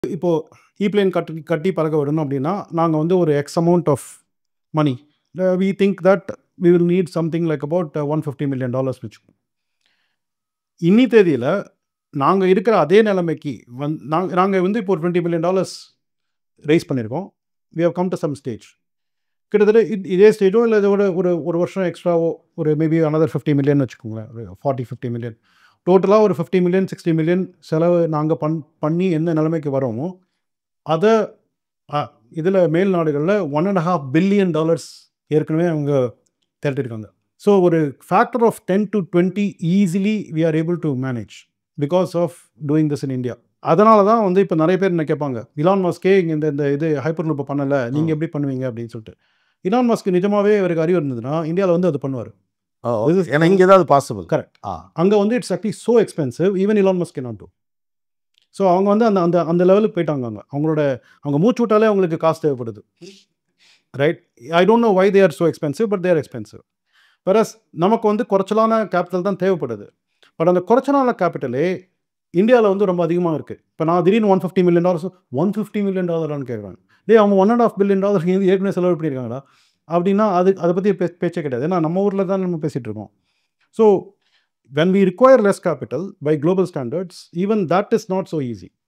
இப்போ ஈப்ளேன் கட்டி கட்டி பறக்க விடணும் அப்படின்னா நாங்கள் வந்து ஒரு x amount of money we think that we will need something like about one fifty million dollars வச்சுக்கோங்க இன்னி தேதியில் நாங்கள் இருக்கிற அதே நிலைமைக்கு வந் நாங்கள் நாங்கள் வந்து இப்போ ஒரு டுவெண்ட்டி மில்லியன் டாலர்ஸ் ரைஸ் பண்ணியிருக்கோம் we have come to some stage கிட்டத்தட்ட இது இதே ஸ்டேஜோ இல்லை இதோட ஒரு ஒரு வருஷம் எக்ஸ்ட்ராவோ ஒரு மேபி அனதர் ஃபிஃப்டி மில்லியன் வச்சுக்கோங்களேன் ஒரு ஃபார்ட்டி ஃபிஃப்டி மில்லியன் டோட்டலாக ஒரு ஃபிஃப்டி மில்லியன் சிக்ஸ்டி மில்லியன் செலவு நாங்கள் பண் பண்ணி என்ன நிலைமைக்கு வரோமோ அதை இதில் மேல் நாடுகளில் one and half billion dollars ஏற்கனவே அவங்க திரட்டிருக்காங்க ஸோ ஒரு factor of ten to twenty easily we are able to manage because of doing this in India அதனால தான் வந்து இப்போ நிறைய பேர் என்ன கேட்பாங்க இலான் மாஸ்கே இங்கே இந்த இந்த இது ஹைப்பர் லூப்பை பண்ணலை நீங்கள் எப்படி பண்ணுவீங்க அப்படின்னு சொல்லிட்டு இலான் மாஸ்க்கு நிஜமாவே அவருக்கு அறிவு இருந்ததுன்னா இந்தியாவில் வந்து அது பண்ணுவார் ஓ, ஏன்னா இங்கே தான் அது பாசிபிள் Correct. ஆ அங்கே வந்து it's actually so expensive even Elon Musk not do so அவங்க வந்து அந்த அந்த அந்த லெவலுக்கு போயிட்டாங்க அங்கே அவங்களோட அவங்க மூச்சு விட்டாலே அவங்களுக்கு காசு தேவைப்படுது right I don't know why they are so expensive but they're expensive பெரஸ் நமக்கு வந்து குறைச்சலான கேபிட்டல் தான் தேவைப்படுது பட் அந்த குறைச்சலான கேபிட்டலே இந்தியாவில் வந்து ரொம்ப அதிகமாக இருக்குது இப்போ நான் திடீர்னு one fifty million dollars one fifty million டாலரான்னு கேட்குறாங்க டேய் அவங்க one and half billion dollar ஏற்கனவே செலவு பண்ணியிருக்காங்களா அப்படின்னா அது அதை பற்றி பே பேச்சே கிடையாது ஏன்னா நம்ம ஊரில் தான் நம்ம பேசிகிட்டு இருக்கோம் so when we require less capital by global standards, even that is not so easy.